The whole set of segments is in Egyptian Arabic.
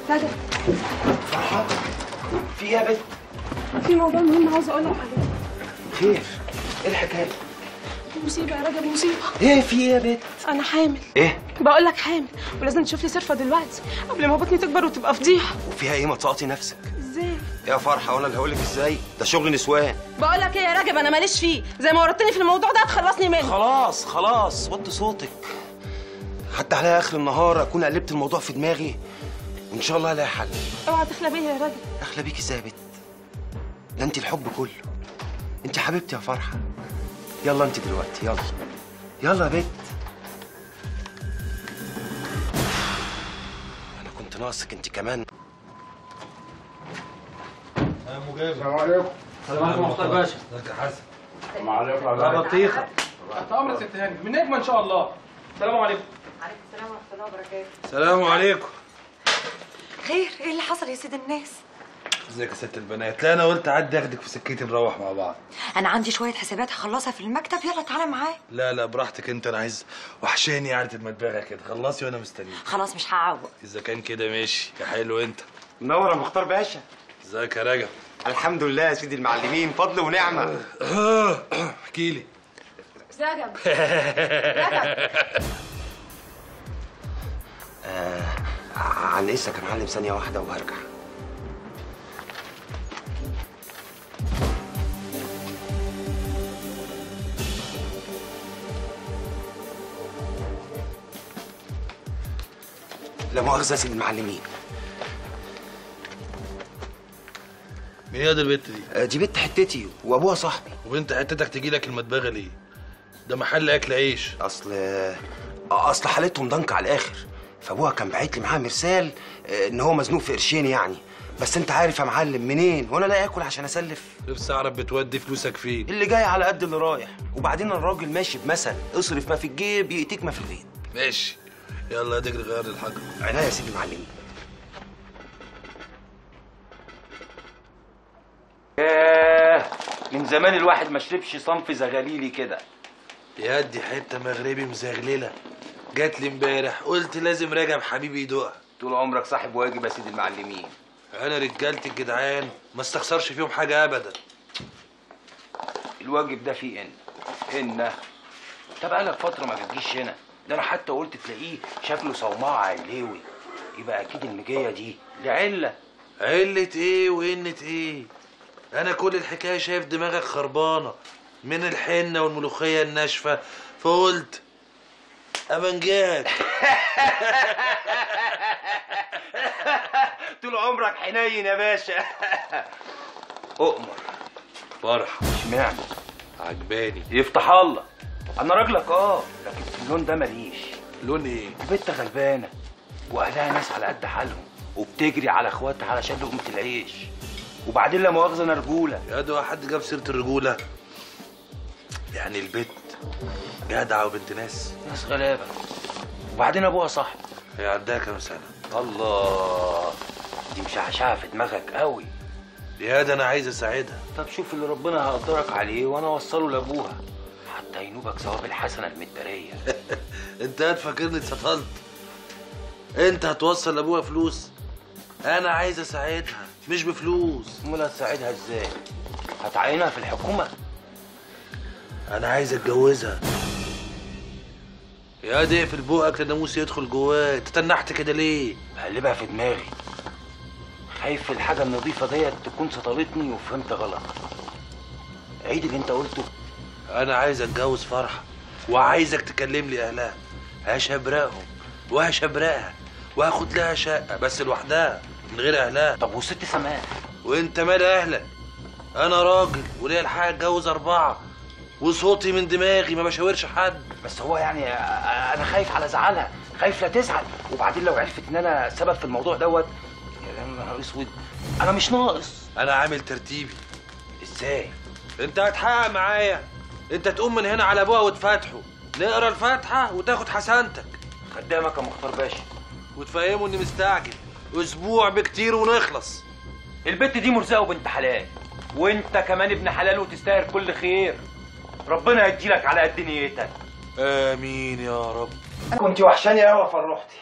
رجب في ايه يا بنت في موضوع مهم عاوزه اقول لك عليه خير ايه الحكايه مصيبه يا رجب مصيبه ايه في ايه يا بنت انا حامل ايه بقول لك حامل ولازم تشوف لي صرفه دلوقتي قبل ما بطني تكبر وتبقى فضيحه وفيها ايه ما تسقطي نفسك ازاي يا فرحه وانا اللي هقول لك ازاي ده شغل نسوان بقول لك ايه يا رجب انا ماليش فيه زي ما ورطتني في الموضوع ده هتخلصني منه خلاص خلاص وطي صوتك حتى على اخر النهار اكون قلبت الموضوع في دماغي وان شاء الله الاقي حل اوعى تخلى بيا يا رجب اخلى بيكي ازاي يا بت ده انت الحب كله انت حبيبتي يا فرحه يلا انت دلوقتي يلا يلا يا بت انا كنت ناقصك انت كمان السلام عليكم السلام عليكم مختار باشا ازيك يا حسن السلام عليكم يا لا باشا. بطيخه تحت امر ست هاني من نجمه ان شاء الله السلام عليكم السلام عليكم خير ايه اللي حصل يا سيد الناس ازيك يا ست البنات لا انا قلت اعدي اخدك في سكتي نروح مع بعض انا عندي شويه حسابات هخلصها في المكتب يلا تعالى معايا لا لا براحتك انت انا عايز وحشاني قعده المدبغه كده خلصي وانا مستنيك خلاص مش هعوق اذا كان كده ماشي يا حلو انت منور يا مختار باشا ازيك يا رجب الحمد لله يا سيدي المعلمين فضل ونعمه احكي لي رجب عن اذنك يا معلم ثانيه واحده وهرجع لا مؤاخذه يا سيدي المعلمين مين يا دي البت دي آه، دي بنت حتتي وابوها صاحبي وبنت حتتك تجي لك المدبغه ليه ده محل اكل عيش اصل آه، اصل حالتهم ضنك على الاخر فابوها كان باعت لي معاه مرسال آه، ان هو مزنوق في قرشين يعني بس انت عارف يا معلم منين وانا لا اكل عشان اسلف نفسي اعرف بتودي فلوسك فين اللي جاي على قد اللي رايح وبعدين الراجل ماشي بمثل اصرف ما في الجيب يأتيك ما في الغيب ماشي يلا تجري غير الحجر عناية يا سيدي المعلمين ياه من زمان الواحد ما شربش صنف زغاليلي كده يا دي حته مغربي مزغلله جات لي امبارح قلت لازم رجب حبيبي يدوقها طول عمرك صاحب واجب يا سيدي المعلمين انا رجالتي الجدعان ما استخسرش فيهم حاجه ابدا الواجب ده فيه ان ان انت بقالك فتره ما بتجيش هنا ده انا حتى قلت تلاقيه شكله صومعه عليوي يبقى اكيد المجيه دي لعله علة ايه وقنة ايه انا كل الحكايه شايف دماغك خربانه من الحنه والملوخيه الناشفه فقلت ابنجاك طول عمرك حنين يا باشا اؤمر فرحه اشمعنى عجباني يفتح الله انا راجلك اه لكن في اللون ده ماليش لون ايه بنت غلبانه واهلها ناس على قد حالهم وبتجري على اخواتها علشان لقمه العيش وبعدين لا مؤاخذه انا رجوله يا ده حد جاب سيره الرجوله يعني البت جدعه وبنت ناس ناس غلابه وبعدين ابوها صح هي عندها كام سنه الله دي مشعشعه في دماغك قوي يا ده انا عايز اساعدها طب شوف اللي ربنا هيقدرك عليه وانا اوصله لابوها حتى ينوبك ثواب الحسنه المداريه انت هتفكرني اتسطلت انت هتوصل لابوها فلوس انا عايز اساعدها مش بفلوس امال هتساعدها ازاي هتعينها في الحكومه انا عايز اتجوزها يا دي اقفل بوقك الناموس يدخل جواك انت تنحت كده ليه بقلبها في دماغي خايف الحاجه النظيفه ديت تكون سطلتني وفهمت غلط عيد اللي انت قلته انا عايز اتجوز فرحه وعايزك تكلم لي اهلها هشبرقهم وهشبرقها وهاخد لها شقه بس لوحدها من غير اهلها طب والست سماح وانت مال اهلك انا راجل وليا الحق اتجوز اربعه وصوتي من دماغي ما بشاورش حد بس هو يعني آه، انا خايف على زعلها خايف لا تزعل وبعدين لو عرفت ان انا سبب في الموضوع دوت يا نهار اسود انا مش ناقص انا عامل ترتيبي ازاي انت هتحقق معايا انت تقوم من هنا على ابوها وتفتحه نقرا الفاتحه وتاخد حسنتك خدامك يا مختار باشا وتفهمه اني مستعجل اسبوع بكتير ونخلص البت دي مرزقه وبنت حلال وانت كمان ابن حلال وتستاهل كل خير ربنا يديلك على قد نيتك امين يا رب كنت وحشاني قوي يا فرحتي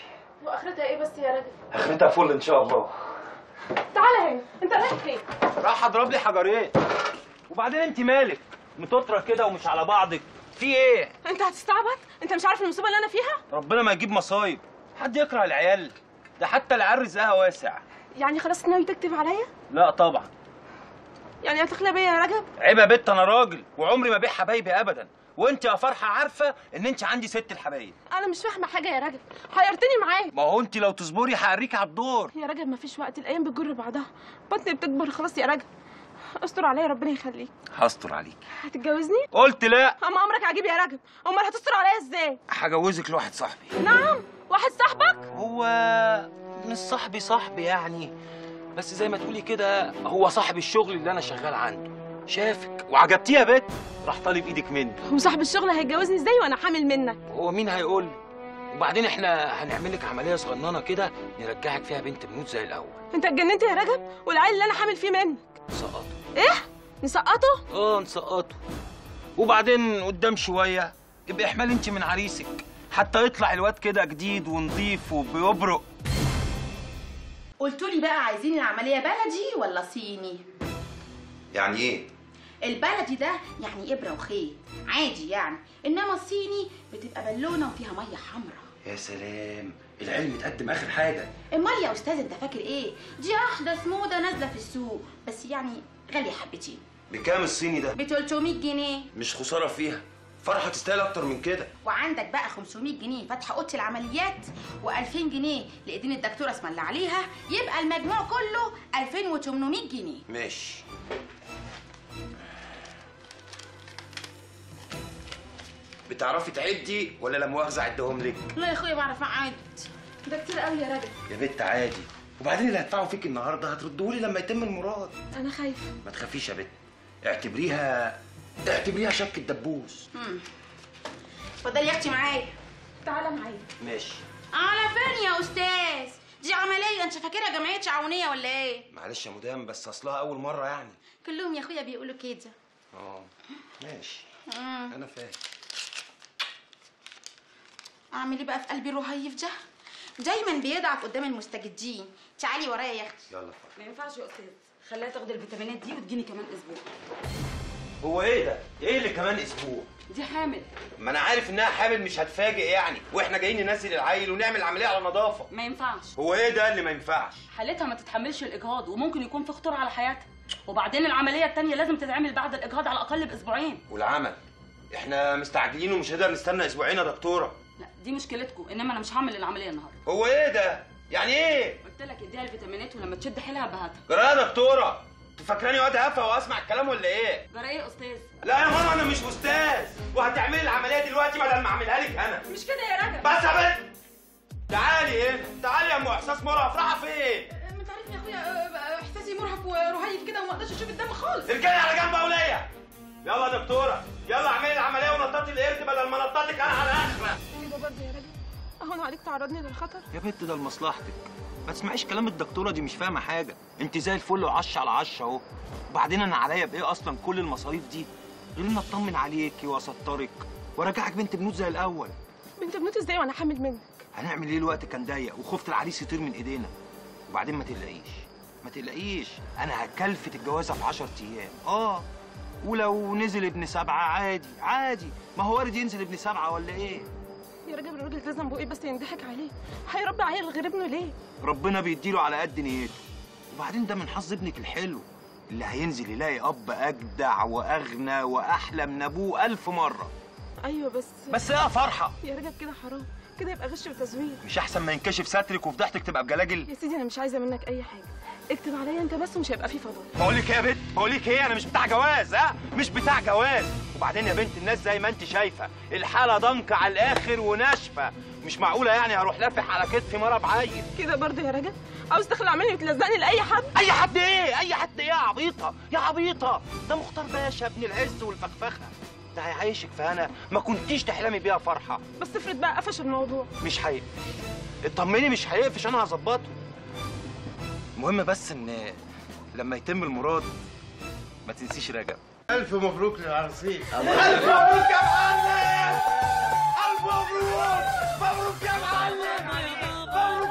واخرتها ايه بس يا راجل اخرتها فل ان شاء الله تعالى هنا انت رايح فين راح اضرب لي حجرين وبعدين انت مالك متوتره كده ومش على بعضك في ايه انت هتستعبط انت مش عارف المصيبه اللي انا فيها ربنا ما يجيب مصايب حد يكره العيال ده حتى العيال رزقها واسع يعني خلاص ناوي تكتب عليا لا طبعا يعني هتخلى بيا يا رجب عيب يا بت انا راجل وعمري ما بيع حبايبي ابدا وانت يا فرحه عارفه ان انت عندي ست الحبايب انا مش فاهمه حاجه يا رجب حيرتني معاك ما هو انت لو تصبري هوريكي على الدور يا رجب مفيش وقت الايام بتجر بعضها بطني بتكبر خلاص يا رجب استر عليا ربنا يخليك هستر عليك هتتجوزني قلت لا اما امرك عجيب يا رجب امال هتستر عليا ازاي هجوزك لواحد صاحبي نعم واحد صاحبك هو مش صاحبي صاحبي يعني بس زي ما تقولي كده هو صاحب الشغل اللي انا شغال عنده شافك وعجبتيه يا بت راح طالب ايدك مني وصاحب الشغل هيتجوزني ازاي وانا حامل منك هو مين هيقول لي وبعدين احنا هنعمل لك عمليه صغننه كده نرجعك فيها بنت بنوت زي الاول انت اتجننت يا رجب والعيل اللي انا حامل فيه منك سقط ايه نسقطه اه نسقطه وبعدين قدام شويه يبقى احمال انت من عريسك حتى يطلع الواد كده جديد ونضيف وبيبرق قلتوا لي بقى عايزين العملية بلدي ولا صيني؟ يعني ايه البلدي ده يعني إبرة وخيط عادي يعني إنما الصيني بتبقى بالونة وفيها مية حمراء يا سلام العلم اتقدم اخر حاجه امال يا أستاذ أنت فاكر إيه؟ دي أحدث موضة نازلة في السوق بس يعني غالية حبتين بكام الصيني ده ب 300 جنيه مش خساره فيها فرحه تستاهل اكتر من كده وعندك بقى 500 جنيه فتح اوضه العمليات و2000 جنيه لايدين الدكتوره اسم الله عليها يبقى المجموع كله 2800 جنيه ماشي بتعرفي تعدي ولا لا مؤاخذه اعدهم لك لا يا اخويا بعرف اعد ده كتير قوي يا رجب يا بت عادي وبعدين اللي هدفعه فيك النهارده هتردهولي لما يتم المراد انا خايفه ما تخافيش يا بت اعتبريها اعتبريها شك الدبوس امم اتفضلي يا اختي معايا تعالى معايا ماشي على فين يا استاذ دي عمليه انت فاكرها جمعيه تعاونيه ولا ايه معلش يا مدام بس اصلها اول مره يعني كلهم يا اخويا بيقولوا كده اه ماشي امم انا فاهم اعمل ايه بقى في قلبي الرهيف ده دايما بيضعف قدام المستجدين تعالي ورايا يا اختي يلا فرح ما ينفعش يا استاذ خليها تاخد الفيتامينات دي وتجيني كمان اسبوع هو ايه ده ايه اللي كمان اسبوع دي حامل ما انا عارف انها حامل مش هتفاجئ يعني واحنا جايين ننزل العيل ونعمل عمليه على نظافه ما ينفعش هو ايه ده اللي ما ينفعش حالتها ما تتحملش الاجهاض وممكن يكون في خطوره على حياتها وبعدين العمليه التانية لازم تتعمل بعد الاجهاض على الاقل باسبوعين والعمل احنا مستعجلين ومش هنقدر نستنى اسبوعين يا دكتوره لا دي مشكلتكم انما انا مش هعمل العمليه النهارده هو ايه ده يعني ايه قلت لك اديها الفيتامينات ولما تشد حيلها بهاتها جرى يا دكتوره انت فاكراني واد هفه واسمع الكلام ولا ايه جرى ايه يا استاذ لا يا ماما انا مش استاذ وهتعملي العمليه دلوقتي بدل ما اعملها لك انا مش كده يا رجب بس يا بنت تعالي هنا تعالي يا ام احساس مرهف رايحه فين انت عارف يا اخويا احساسي مرهق ورهيف كده وما اقدرش اشوف الدم خالص ارجعي على جنب يا وليه يلا يا دكتوره يلا اعملي العمليه ونططي القرد بدل ما نططك انا على اخرك كده برضه يا رجب اهون عليك تعرضني للخطر يا بت ده لمصلحتك ما تسمعيش كلام الدكتوره دي مش فاهمه حاجه انت زي الفل وعش على عش اهو وبعدين انا عليا بايه اصلا كل المصاريف دي غير ان اطمن عليكي واسترك وارجعك بنت بنوت زي الاول بنت بنوت ازاي وانا حامل منك هنعمل ايه الوقت كان ضيق وخفت العريس يطير من ايدينا وبعدين ما تقلقيش ما تقلقيش انا هكلفت الجوازه في 10 ايام اه ولو نزل ابن سبعه عادي عادي ما هو وارد ينزل ابن سبعه ولا ايه يا رجب الراجل ده ذنبه ايه بس ينضحك عليه هيربي عيل غير ابنه ليه ربنا بيديله على قد نيته وبعدين ده من حظ ابنك الحلو اللي هينزل يلاقي اب اجدع واغنى واحلى من ابوه الف مره ايوه بس بس ايه يا فرحه يا رجب كده حرام كده يبقى غش وتزوير مش احسن ما ينكشف سترك وفضحتك تبقى بجلاجل يا سيدي انا مش عايزه منك اي حاجه اكتب عليا انت بس ومش هيبقى فيه فضل بقول لك ايه يا بنت بقول لك ايه انا مش بتاع جواز ها مش بتاع جواز وبعدين يا بنت الناس زي ما انت شايفه الحاله ضنكه على الاخر وناشفه مش معقوله يعني هروح لافح على كتفي مره بعيل كده برضه يا رجب عاوز تخلع مني وتلزقني لاي حد اي حد ايه اي حد ايه يا عبيطه يا عبيطه ده مختار باشا ابن العز والفخفخه ده هيعيشك في هنا ما كنتيش تحلمي بيها فرحه بس افرض بقى قفش الموضوع مش هيقفش اطمني مش هيقفش انا هظبطه المهم بس ان لما يتم المراد ما تنسيش رجب ألف مبروك للعروسين ألف مبروك يا معلم ألف مبروك مبروك يا معلم مبروك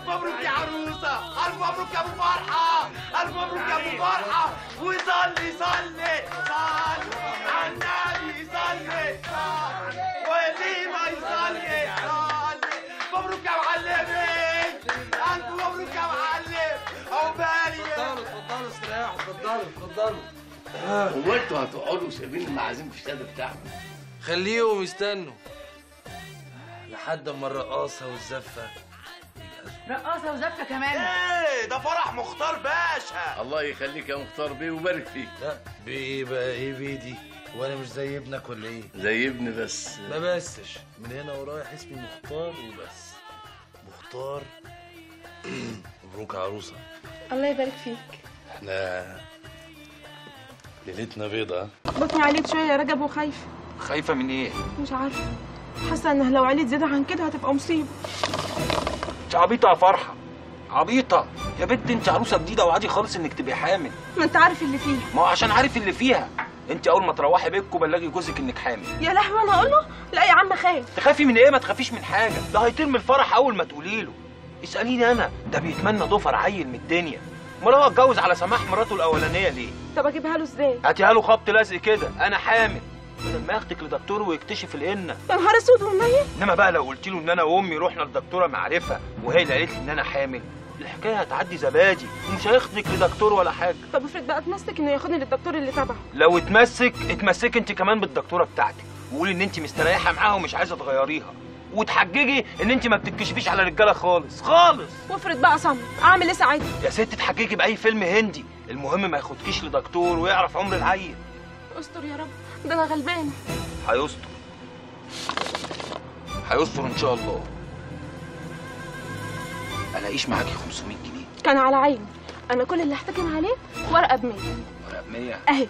مبروك يا عروسه الف مبروك يا ابو فرحه الف مبروك يا ابو فرحه وصلي صلي صلي على النبي صلي صلي واللي ما يصلي صلي مبروك يا معلمي الف مبروك يا معلم عقبالي اتفضلوا استريحوا اتفضلوا اتفضلوا هو انتوا هتقعدوا سايبين المعازيم في الشهاده بتاعهم خليهم يستنوا لحد اما الرقاصه والزفه رقاصه وزفه كمان ايه ده فرح مختار باشا الله يخليك يا مختار بيه ويبارك فيك لا بايه بقى ايه بيه دي وانا مش زي ابنك ولا ايه زي ابني بس ما بسش من هنا ورايح اسمي مختار وبس مختار مبروك يا عروسه الله يبارك فيك احنا ليلتنا بيضة ها؟ بطني عليك شويه يا رجب وخايفه خايفه من ايه مش عارفه حاسه ان لو عليت زياده عن كده هتبقى مصيبه انت عبيطه يا فرحه عبيطه يا بنت انت عروسه جديده وعادي خالص انك تبقي حامل ما انت عارف اللي فيه ما هو عشان عارف اللي فيها انت اول ما تروحي بيتكم بلغي جوزك انك حامل يا لهوي انا اقول له لا يا عم خايف تخافي من ايه ما تخافيش من حاجه ده هيطير من الفرح اول ما تقولي له اساليني انا ده بيتمنى ضفر عيل من الدنيا امال هو اتجوز على سماح مراته الاولانيه ليه طب اجيبها له ازاي هاتيها له خبط لازق كده انا حامل بدل ما ياخدك لدكتور ويكتشف القنه يا نهار اسود ومنيل انما بقى لو قلت له ان انا وامي رحنا لدكتوره معرفه وهي اللي قالت لي ان انا حامل الحكايه هتعدي زبادي ومش هياخدك لدكتور ولا حاجه طب افرض بقى اتمسك انه ياخدني للدكتور اللي تبعه لو اتمسك اتمسك انت كمان بالدكتوره بتاعتك وقولي ان انت مستريحه معاها ومش عايزه تغيريها وتحججي ان انت ما بتتكشفيش على رجاله خالص خالص وافرض بقى صم اعمل ايه ساعتها يا ست تحججي باي فيلم هندي المهم ما ياخدكيش لدكتور ويعرف عمر العيل استر يا رب ده انا غلبانه هيستر هيستر ان شاء الله الاقيش معاكي 500 جنيه كان على عيني انا كل اللي احتكم عليه ورقه ب 100 ورق 100 اهي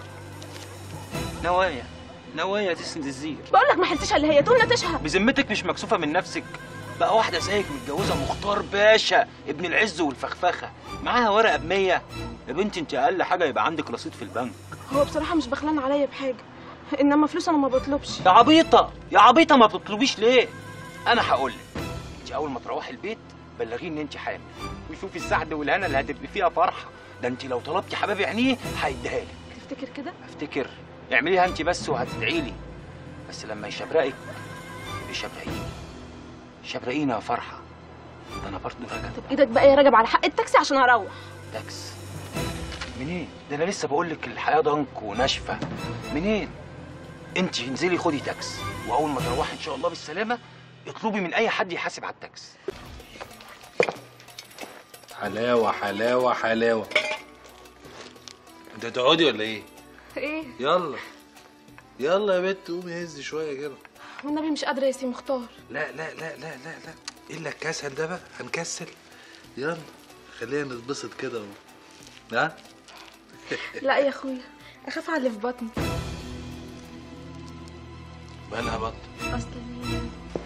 نوايا نوايا تسند الزير بقول لك ما حلتش الا هي تقوم نتشها بذمتك مش مكسوفه من نفسك بقى واحده زيك متجوزه مختار باشا ابن العز والفخفخه معاها ورقه ب 100 يا بنتي انت اقل حاجه يبقى عندك رصيد في البنك هو بصراحه مش بخلان عليا بحاجه انما فلوس انا ما بطلبش يا عبيطه يا عبيطه ما بتطلبيش ليه انا هقول لك انت اول ما تروحي البيت بلغيه ان انت حامل وشوفي السعد والهنا اللي هتبقي فيها فرحه ده انت لو طلبتي حبايب عينيه هيديها لك تفتكر كده افتكر اعمليها انت بس وهتدعي لي بس لما يشبرقك يبقى شبرقيني شبرقيني يا فرحه ده انا برضه راجل طب ايدك بقى يا رجب على حق التاكسي عشان اروح تاكس منين ده انا لسه بقول لك الحياه ضنك وناشفه منين انت انزلي خدي تاكس واول ما تروحي ان شاء الله بالسلامه اطلبي من اي حد يحاسب على التاكس حلاوة حلاوة حلاوة انت هتقعدي ولا ايه؟ ايه يلا يلا يا بنت قومي هزي شوية كده والنبي مش قادره يا سي مختار لا لا لا لا لا لا الا الكسل ده بقى هنكسل يلا خلينا نتبسط كده و... ها؟ لا يا اخويا اخاف على اللي في بطني مالها بطن اصلي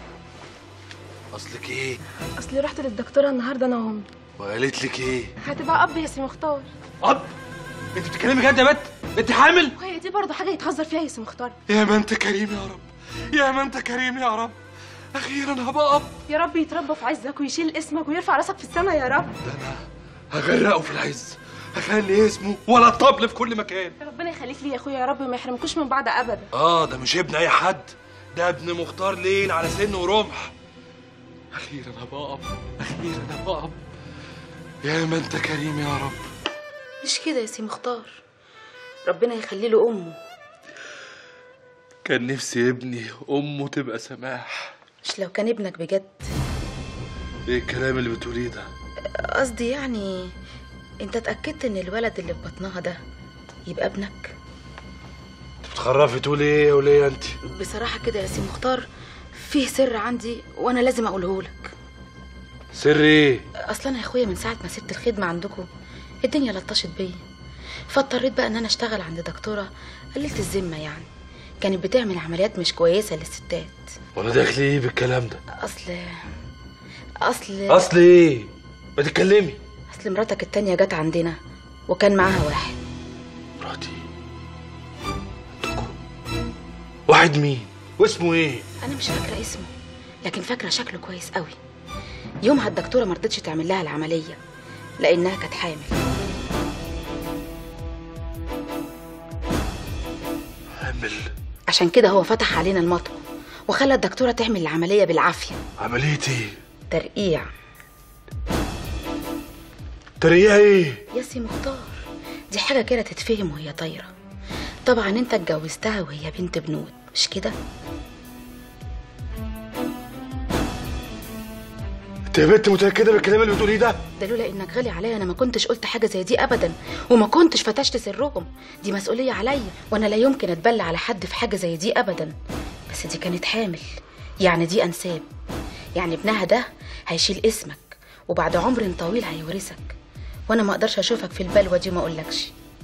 اصلك ايه؟ اصلي رحت للدكتوره النهارده انا وامي وقالت لك ايه؟ هتبقى اب يا سي مختار اب انت بتتكلمي جد يا بنت؟ انت حامل؟ وهي دي برضه حاجه يتهزر فيها يا سي مختار يا ما انت كريم يا رب يا ما انت كريم يا رب اخيرا هبقى اب يا رب يتربى في عزك ويشيل اسمك ويرفع راسك في السماء يا رب ده انا هغرقه في العز هخلي اسمه ولا الطبل في كل مكان ربنا يخليك لي يا اخويا يا رب ما يحرمكوش من بعض ابدا اه ده مش ابن اي حد ده ابن مختار ليل على سن ورمح اخيرا هبقى اب اخيرا هبقى اب يا ما انت كريم يا رب مش كده يا سي مختار ربنا يخلي له امه كان نفسي ابني امه تبقى سماح مش لو كان ابنك بجد ايه الكلام اللي بتقوليه ده قصدي يعني انت اتاكدت ان الولد اللي في بطنها ده يبقى ابنك بتخرفي تقولي ايه يا وليه انت بصراحه كده يا سي مختار فيه سر عندي وانا لازم اقوله لك سر ايه اصلا يا اخويا من ساعه ما سبت الخدمه عندكم الدنيا لطشت بيا فاضطريت بقى ان انا اشتغل عند دكتوره قللت الذمه يعني كانت بتعمل عمليات مش كويسه للستات وانا داخل ايه بالكلام ده اصل اصل اصل ايه ما تتكلمي اصل مراتك التانية جت عندنا وكان معاها واحد مراتي عندكم واحد مين واسمه ايه انا مش فاكره اسمه لكن فاكره شكله كويس قوي يومها الدكتوره ما رضتش تعمل لها العمليه لانها كانت حامل حامل عشان كده هو فتح علينا المطوه وخلى الدكتوره تعمل العمليه بالعافيه عملية ايه؟ ترقيع تريقة ايه؟ يا سي مختار دي حاجه كده تتفهم وهي طايره طبعا انت اتجوزتها وهي بنت بنود مش كده انت يا بنت متأكدة من الكلام اللي بتقوليه ده؟ ده لولا انك غالي عليا انا ما كنتش قلت حاجه زي دي ابدا وما كنتش فتشت سرهم دي مسؤوليه عليا وانا لا يمكن اتبلى على حد في حاجه زي دي ابدا بس دي كانت حامل يعني دي انساب يعني ابنها ده هيشيل اسمك وبعد عمر طويل هيورثك وانا ما اقدرش اشوفك في البلوه دي وما اقولكش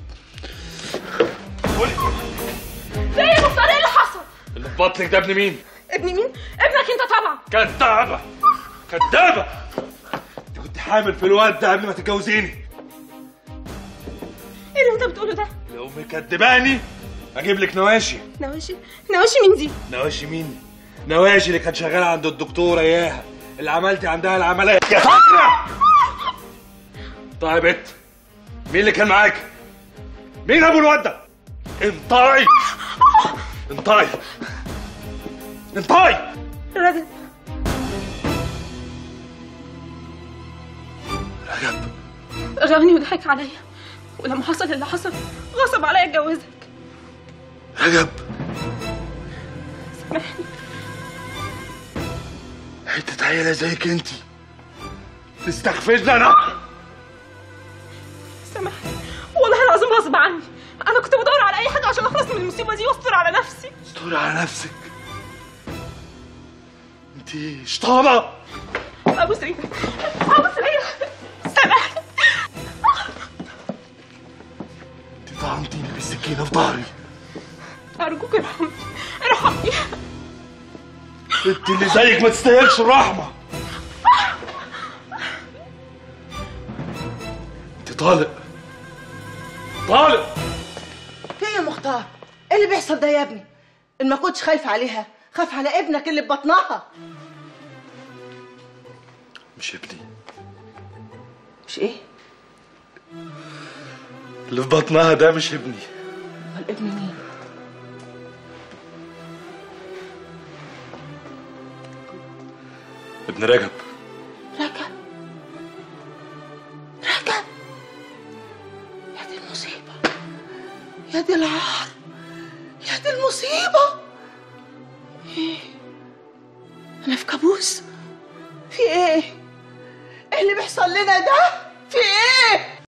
ايه يا مختار ايه اللي حصل اللي في بطنك ده ابن مين؟ ابني مين ابنك انت طبعا كدابة كدابة انت كنت حامل في الواد ده قبل ما تتجوزيني ايه اللي انت بتقوله ده لو مكدباني اجيب لك نواشي نواشي نواشي مين دي نواشي مين؟ نواشي اللي كانت شغالة عند الدكتورة اياها اللي عملتي عندها العملية يا فاكرة طيب انت مين اللي كان معاك؟ مين ابو الواد ده؟ انطعي انطعي انطعي رجب رجب غني وضحك عليا ولما حصل اللي حصل غصب عليا اتجوزك رجب سامحني حتة عيلة زيك انت تستخفزني انا سامحني والله العظيم غصب عني انا كنت بدور على اي حاجه عشان اخلص من المصيبه دي واستر على نفسي استوري على نفسك انت شطانة ابو سرير ابو سرير سامحني انت طعنتيني بالسكينة في ظهري ارجوك ارحمني ارحمني انت اللي زيك ما تستاهلش الرحمة انت طالق طالق في ايه يا مختار؟ ايه اللي بيحصل ده يا ابني؟ ان ما كنتش خايف عليها خاف على ابنك اللي في بطنها مش ابني مش ايه؟ اللي في بطنها ده مش ابني امال ابن مين؟ ابن رجب رجب رجب يا دي المصيبة يا دي العار يا دي المصيبة ايه؟ أنا في كابوس في ايه؟ ايه اللي بيحصل لنا ده؟ في ايه؟